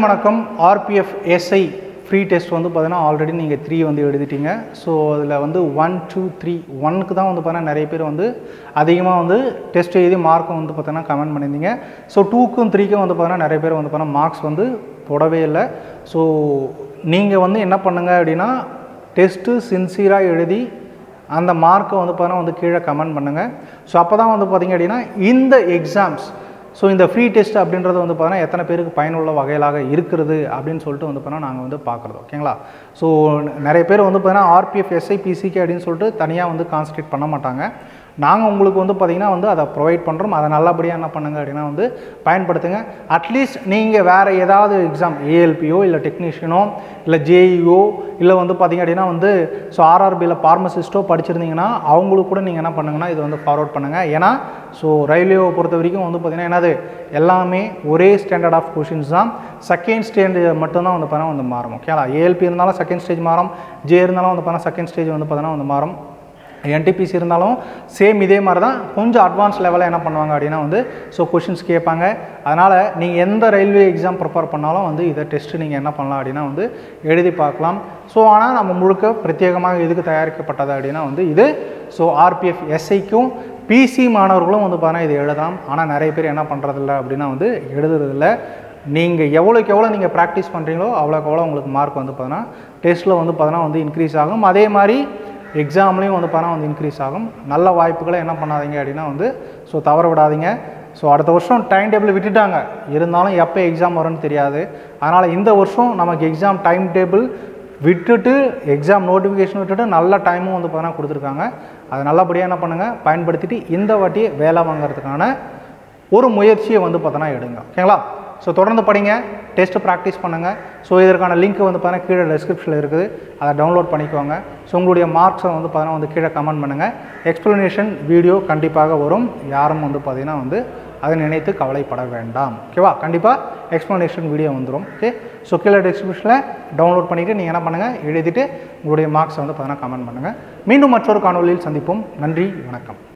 வணக்கம் RPF SI free test வந்து பார்த்தீங்கன்னா ஆல்ரெடி நீங்கள் த்ரீ வந்து எழுதிட்டீங்க ஸோ அதில் வந்து ஒன் டூ த்ரீ ஒன்னுக்கு தான் வந்து பார்த்தீங்கன்னா நிறைய பேர் வந்து அதிகமாக வந்து டெஸ்ட் எழுதி மார்க்கும் வந்து பார்த்தீங்கன்னா கமெண்ட் பண்ணியிருந்தீங்க ஸோ டூக்கும் த்ரீக்கும் வந்து பார்த்தீங்கன்னா நிறைய பேர் வந்து பார்த்தீங்கன்னா மார்க்ஸ் வந்து போடவே இல்லை ஸோ நீங்கள் வந்து என்ன பண்ணுங்க அப்படின்னா டெஸ்ட்டு சின்சியராக எழுதி அந்த மார்க்கை வந்து பார்த்தீங்கன்னா வந்து கீழே கமெண்ட் பண்ணுங்கள் ஸோ அப்போ தான் வந்து பார்த்தீங்க அப்படின்னா இந்த எக்ஸாம்ஸ் ஸோ இந்த ஃப்ரீ டெஸ்ட் அப்படின்றது வந்து பார்த்தீங்கன்னா எத்தனை பேருக்கு பயனுள்ள வகையிலாக இருக்கிறது அப்படின்னு சொல்லிட்டு வந்து பார்த்தீங்கன்னா நாங்கள் வந்து பார்க்குறது ஓகேங்களா ஸோ நிறைய பேர் வந்து பார்த்தீங்கன்னா ஆர்பிஎஃப் எஸ்ஐ பிசிகே அப்படின்னு சொல்லிட்டு தனியாக வந்து கான்சன்ட்ரேட் பண்ண மாட்டாங்க நாங்கள் உங்களுக்கு வந்து பார்த்திங்கன்னா வந்து அதை ப்ரொவைட் பண்ணுறோம் அதை நல்லபடியாக என்ன பண்ணுங்க அப்படின்னா வந்து பயன்படுத்துங்க அட்லீஸ்ட் நீங்கள் வேறு ஏதாவது எக்ஸாம் ஏஎல்பியோ இல்லை டெக்னீஷியனோ இல்லை ஜேஇஓ இல்லை வந்து பார்த்திங்க அப்படின்னா வந்து ஸோ ஆர்ஆர்பியில் ஃபார்மசிஸ்ட்டோ படிச்சிருந்தீங்கன்னா அவங்களுக்கு கூட நீங்கள் என்ன பண்ணுங்கன்னா இது வந்து ஃபார்வர்ட் பண்ணுங்கள் ஏன்னா ஸோ ரயில்வேவை பொறுத்த வரைக்கும் வந்து பார்த்திங்கன்னா என்னது எல்லாமே ஒரே ஸ்டாண்டர்ட் ஆஃப் கொஷின்ஸ் தான் செகண்ட் ஸ்டேஜ் மட்டும்தான் வந்து பார்த்தீங்கன்னா வந்து மாறும் ஓகேங்களா ஏஎல்பி இருந்தாலும் செகண்ட் ஸ்டேஜ் மாறும் ஜே இருந்தாலும் வந்து பார்த்தீங்கன்னா செகண்ட் ஸ்டேஜ் வந்து பார்த்தீங்கன்னா வந்து மாறும் என்டிபிசி இருந்தாலும் சேம் இதே மாதிரி தான் கொஞ்சம் அட்வான்ஸ் லெவலில் என்ன பண்ணுவாங்க அப்படின்னா வந்து ஸோ கொஷின்ஸ் கேட்பாங்க அதனால் நீங்கள் எந்த ரயில்வே எக்ஸாம் ப்ரிப்பேர் பண்ணாலும் வந்து இதை டெஸ்ட்டு நீங்கள் என்ன பண்ணலாம் அப்படின்னா வந்து எழுதி பார்க்கலாம் ஸோ ஆனால் நம்ம முழுக்க பிரத்யேகமாக எதுக்கு தயாரிக்கப்பட்டது அப்படின்னா வந்து இது ஸோ ஆர்பிஎஃப் எஸ்ஐக்கும் பிசி மாணவர்களும் வந்து பார்த்தீங்கன்னா இது எழுதலாம் ஆனால் நிறைய பேர் என்ன பண்ணுறதில்ல அப்படின்னா வந்து எழுதுறதில்ல நீங்கள் எவ்வளோக்கு எவ்வளோ நீங்கள் ப்ராக்டிஸ் பண்ணுறீங்களோ அவ்வளோக்கு எவ்வளோ உங்களுக்கு மார்க் வந்து பார்த்தீங்கன்னா டெஸ்ட்டில் வந்து பார்த்தீங்கன்னா வந்து இன்க்ரீஸ் ஆகும் அதே மாதிரி எக்ஸாம்லேயும் வந்து பார்த்தா வந்து இன்க்ரீஸ் ஆகும் நல்ல வாய்ப்புகளை என்ன பண்ணாதீங்க அப்படின்னா வந்து ஸோ தவற விடாதீங்க ஸோ அடுத்த வருஷம் டைம் டேபிள் விட்டுட்டாங்க இருந்தாலும் எப்போ எக்ஸாம் வரும்னு தெரியாது அதனால் இந்த வருஷம் நமக்கு எக்ஸாம் டைம் டேபிள் விட்டுட்டு எக்ஸாம் நோட்டிஃபிகேஷன் விட்டுட்டு நல்ல டைமும் வந்து பார்த்தீங்கன்னா கொடுத்துருக்காங்க அதை நல்லபடியாக என்ன பண்ணுங்கள் பயன்படுத்திட்டு இந்த வாட்டி வேலை வாங்குறதுக்கான ஒரு முயற்சியை வந்து பார்த்தோன்னா எடுங்க ஓகேங்களா ஸோ தொடர்ந்து படிங்க டெஸ்ட்டு ப்ராக்டிஸ் பண்ணுங்கள் ஸோ இதற்கான லிங்க் வந்து பார்த்தீங்கன்னா கீழே டிஸ்கிரிப்ஷனில் இருக்குது அதை டவுன்லோட் பண்ணிக்கோங்க ஸோ உங்களுடைய மார்க்ஸை வந்து பார்த்தீங்கன்னா வந்து கீழே கமெண்ட் பண்ணுங்கள் எக்ஸ்ப்ளனேஷன் வீடியோ கண்டிப்பாக வரும் யாரும் வந்து பார்த்தீங்கன்னா வந்து அதை நினைத்து கவலைப்பட வேண்டாம் ஓகேவா கண்டிப்பாக எக்ஸ்ப்ளனேஷன் வீடியோ வந்துடும் ஓகே ஸோ கீழே டிஸ்கிரிப்ஷனில் டவுன்லோட் பண்ணிவிட்டு நீங்கள் என்ன பண்ணுங்கள் எழுதிட்டு உங்களுடைய மார்க்ஸை வந்து பார்த்தீங்கன்னா கமெண்ட் பண்ணுங்கள் மீண்டும் மற்றொரு காணொலியில் சந்திப்போம் நன்றி வணக்கம்